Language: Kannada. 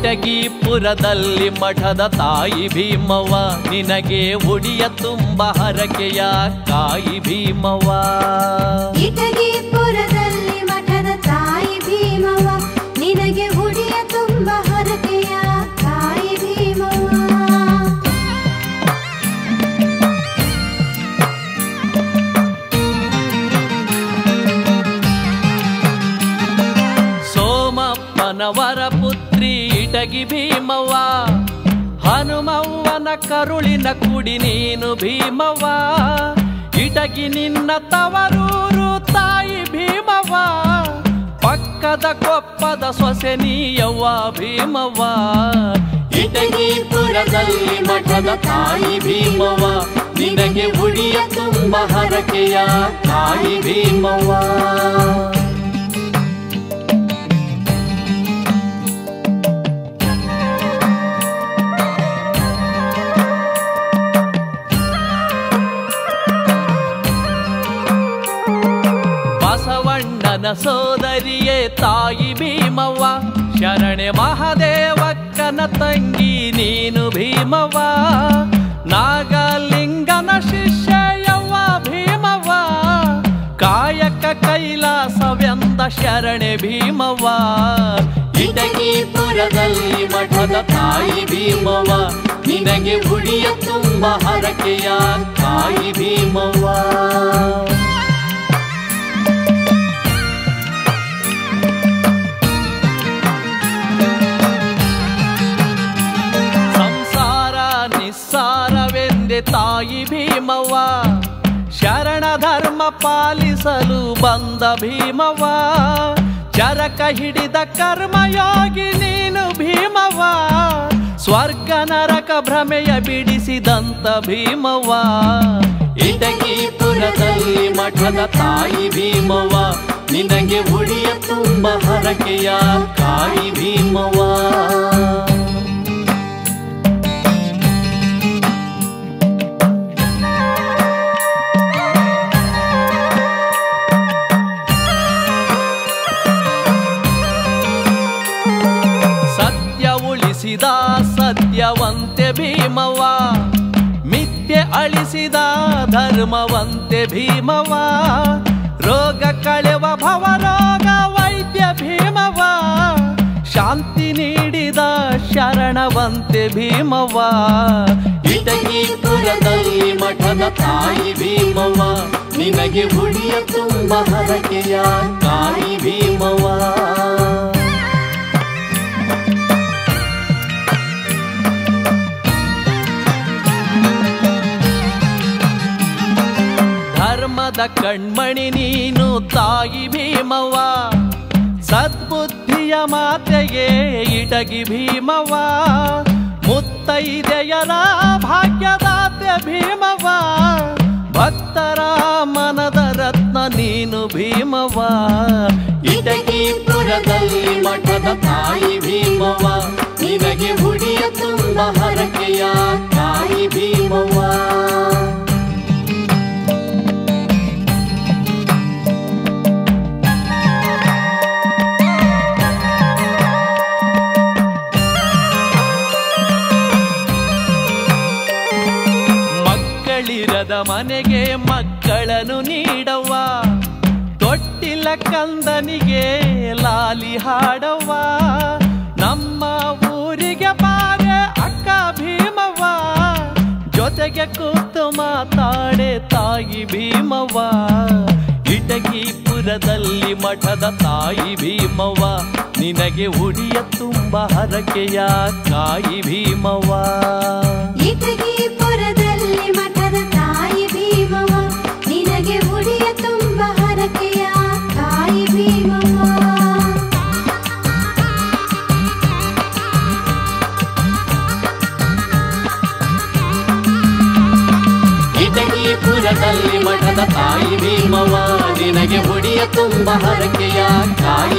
ಇಟಗಿಪುರದಲ್ಲಿ ಮಠದ ತಾಯಿ ಭೀಮವ್ವ ನಿನಗೆ ಉಡಿಯ ತುಂಬ ಹರಕೆಯ ಕಾಯಿ ಭೀಮವ್ವ ಇಟಗಿಪುರದಲ್ಲಿ ಮಠದ ತಾಯಿ ಭೀಮವ್ವ ನಿನಗೆ ಉಡಿಯ ತುಂಬ ಹರಕೆಯ ತಾಯಿ ಭೀಮವ್ವ ಸೋಮಪ್ಪನವರ ಪುತ್ರಿ ಇಟಗಿ ಭೀಮವ್ವ ಹನುಮವ್ವನ ಕರುಳಿನ ಕುಡಿ ನೀನು ಭೀಮವ್ವ ಇಟಗಿ ನಿನ್ನ ತವರೂರು ತಾಯಿ ಭೀಮವ್ವ ಪಕ್ಕದ ಕೊಪ್ಪದ ಸೊಸೆ ನೀಯವ್ವ ಭೀಮವ್ವ ಇಟಗಿಪುರದಲ್ಲಿ ಮಠದ ತಾಯಿ ಭೀಮವ್ವ ನಿನಗೆ ಉಡಿಯ ತುಂಬ ಹರಕೆಯ ತಾಯಿ ಭೀಮವ್ವ ಬಸವಣ್ಣನ ಸೋದರಿಯೇ ತಾಯಿ ಭೀಮವ್ವ ಶರಣೆ ಮಹಾದೇವಕ್ಕನ ತಂಗಿ ನೀನು ಭೀಮವ್ವ ನಾಗಲಿಂಗನ ಶಿಷ್ಯಯವ್ವ ಭೀಮವ್ವ ಕಾಯಕ ಕೈಲಾಸವೆಂದ ಶರಣೆ ಭೀಮವ್ವ ಇಟಗಿಪುರದಲ್ಲಿ ಮಠದ ತಾಯಿ ಭೀಮವ್ವ ನಿನಗೆ ಉಡಿಯ ತುಂಬ ಹರಕೆಯ ತಾಯಿ ಭೀಮವ್ವ ಸಂಸಾರ ನಿಸ್ಸಾರವೆಂದೆ ತಾಯಿ ಭೀಮವ್ವ ಶರಣ ಧರ್ಮ ಪಾಲಿಸಲು ಬಂದ ಭೀಮವ್ವ ಚರಕ ಹಿಡಿದ ಕರ್ಮಯೋಗಿ ನೀನು ಭೀಮವ್ವ ಸ್ವರ್ಗ ನರಕ ಭ್ರಮೆಯ ಬಿಡಿಸಿದಂತ ಭೀಮವ್ವ ಇಟಗಿಪುರದಲ್ಲಿ ಮಠದ ತಾಯಿ ಭೀಮವ್ವ ನಿನಗೆ ಉಳಿಯ ತುಂಬ ಹರಕೆಯ ಕಾಯಿ ಭೀಮವ್ವ ಸತ್ಯ ಉಳಿಸಿದ ಸತ್ಯವಂತೆ ಭೀಮವ್ವ ಮಿಥ್ಯೆ ಅಳಿಸಿದ ಧರ್ಮವಂತೆ ಭೀಮವ್ವ ರೋಗ ಕಳೆವ ಭವರೋಗ ವೈದ್ಯ ಭೀಮವ್ವ ಶಾಂತಿ ನೀಡಿದ ಶರಣವಂತೆ ಭೀಮವ್ವ ಇಟಗಿಪುರದಲ್ಲಿ ಮಠದ ತಾಯಿ ಭೀಮವ್ವ ನಿನಗೆ ಉಳಿಯ ತುಂಬ ಹರಕೆಯ ತಾಯಿ ಭೀಮವ್ವ ಧರ್ಮದ ಕಣ್ಮಣಿ ನೀನು ತಾಯಿ ಭೀಮವ್ವ ಸದ್ಬುದ್ಧಿಯ ಮಾತೆಗೆ ಇಟಗಿ ಭೀಮವ್ವ ಮುತ್ತೈದೆಯರ ಭಾಗ್ಯದಾತೆ ಭೀಮವ್ವ ಭಕ್ತರ ಮನದ ರತ್ನ ನೀನು ಭೀಮವ್ವ ಇಟಗಿಪುರದಲ್ಲಿ ಮಠದ ತಾಯಿ ಭೀಮವ್ವ ನಿನಗೆ ಉಡಿಯ ತುಂಬ ಹರಕೆಯ ತಾಯಿ ಭೀಮವ್ವ ಮಕ್ಕಳಿರದ ಮನೆಗೆ ಮಕ್ಕಳನ್ನು ನೀಡವ್ವ ತೊಟ್ಟಿಲ ಕಂದನಿಗೆ ಲಾಲಿ ಹಾಡವ್ವ ನಮ್ಮ ಊರಿಗೆ ಬಾರೆ ಅಕ್ಕ ಭೀಮವ್ವ ಜೊತೆಗೆ ಕೂತು ಮಾತಾಡೆ ತಾಯಿ ಭೀಮವ್ವ ಇಟಗಿಪುರದಲ್ಲಿ ಮಠದ ತಾಯಿ ಭೀಮವ್ವ ನಿನಗೆ ಉಡಿಯ ತುಂಬ ಹರಕೆಯ ಕಾಯಿ ಭೀಮವ್ವ ಇಟಗಿಪುರದಲ್ಲಿ ಮಠದ ತಾಯಿ ಭೀಮವ್ವ ನಿನಗೆ ಉಡಿಯ ತುಂಬ ಹರಕೆಯ ತಾಯಿ ಭೀಮವ್ವ ಇಟಗಿಪುರದಲ್ಲಿ ಮಠದ ತಾಯಿ ಭೀಮವ್ವ ನಿನಗೆ ಉಡಿಯ ತುಂಬ ಹರಕೆಯ ಕಾಯಿ